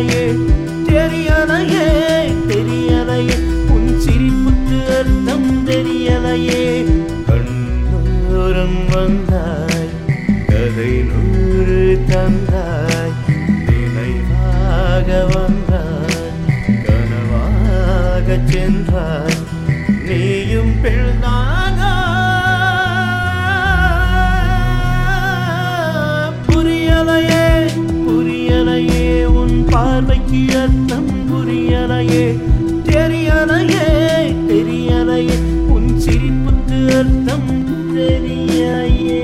தெரியலையே தெரியலையே தெரியலையே உன் சிரிப்புக்கு அர்த்தம் தெரியலையே கண்ணோரம் வந்தாய் கதை நூறு தந்தாய் நினைவாக வந்தாய் கனவாக சென்றாய் நீயும் பெண்ணாக புரியலையே புரியலையே உன் பார்வைக்கு அர்த்தம் புரியலையே தெரியலையே தெரியலையே உன் சிரிப்புக்கு அர்த்தம் தெரியலையே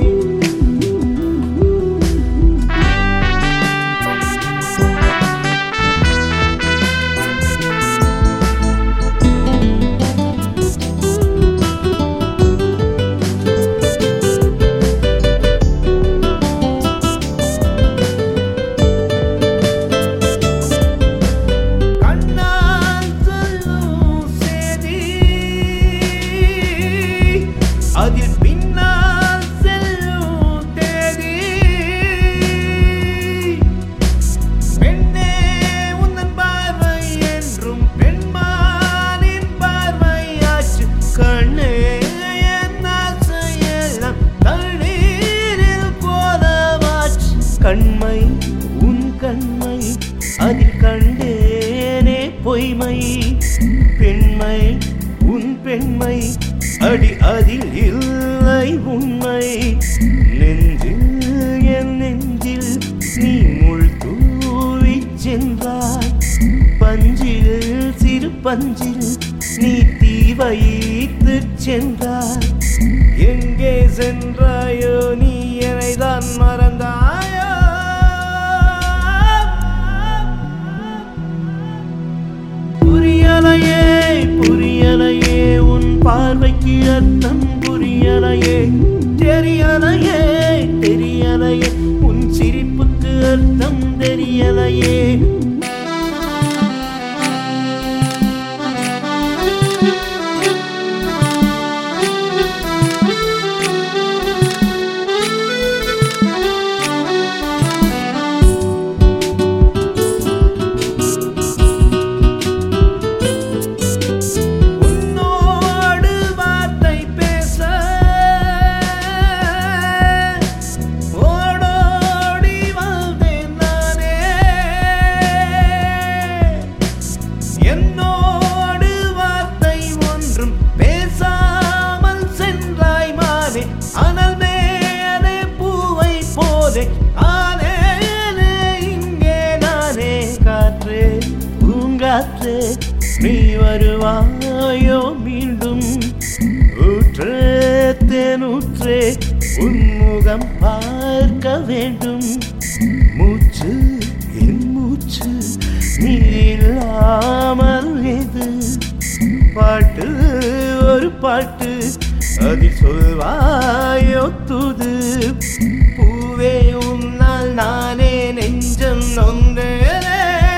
கண்ணால் சொல்லும் செய்தி அதில் பின்னால் செல்லும் தேதி பெண்ணே உந்தன் பார்வை என்றும் பெண்மானின் பார்வையாச்சு கண்ணே என் ஆசையெல்லாம் தண்ணீரில் போலவாச்சு கண்மை உன் கண்மை அதில் கண்டேனே பொய்மை பெண்மை உன் பெண்மை அடி அதில் இல்லை உண்மை நெஞ்சில் என் நெஞ்சில் நீ முள் தூவி சென்றாய் பஞ்சில் சிறு பஞ்சில் நீ தீ வைத்து சென்றாய் எங்கே சென்றாயோ நீ என்னை தான் மறந்தாயோ புரியலையே புரியலையே உன் பார்வைக்கு அர்த்தம் புரியலையே தெரியலையே தெரியலையே உன் சிரிப்புக்கு அர்த்தம் தெரியலையே உன்னோடு வார்த்தை பேச ஓடோடி வந்தேன் நானே என்னோடு வார்த்தை ஒன்றும் பேசாமல் சென்றாய் மானே அனல் மேலே பூவை போதே ஆனே இங்கே நானே காற்றே பூங்காற்றே நீ வருவாயோ மீண்டும் ஊற்றே தேனூற்றே உன்முகம் பார்க்க வேண்டும் மூச்சு என் மூச்சு நீ இல்லாமல் எது பாட்டு ஒரு பாட்டு அதில் சொல்வாயோ தூது பூவே உன்னால் நானே நெஞ்சம் நொந்தேனே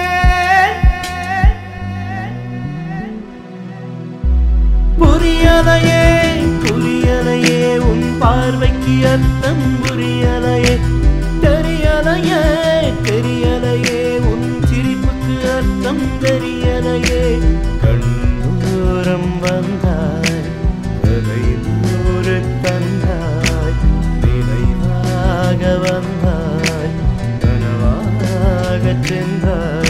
புரியலையே புரியலையே உன் பார்வைக்கு அர்த்தம் புரியலையே தெரியலையே தெரியலையே உன் சிரிப்புக்கு அர்த்தம் தெரியலையே கண்ணூரம் வந்தாய் கதை நூறு தந்தாய் நினைவாக வந்தாய் கனவாக சென்றாய்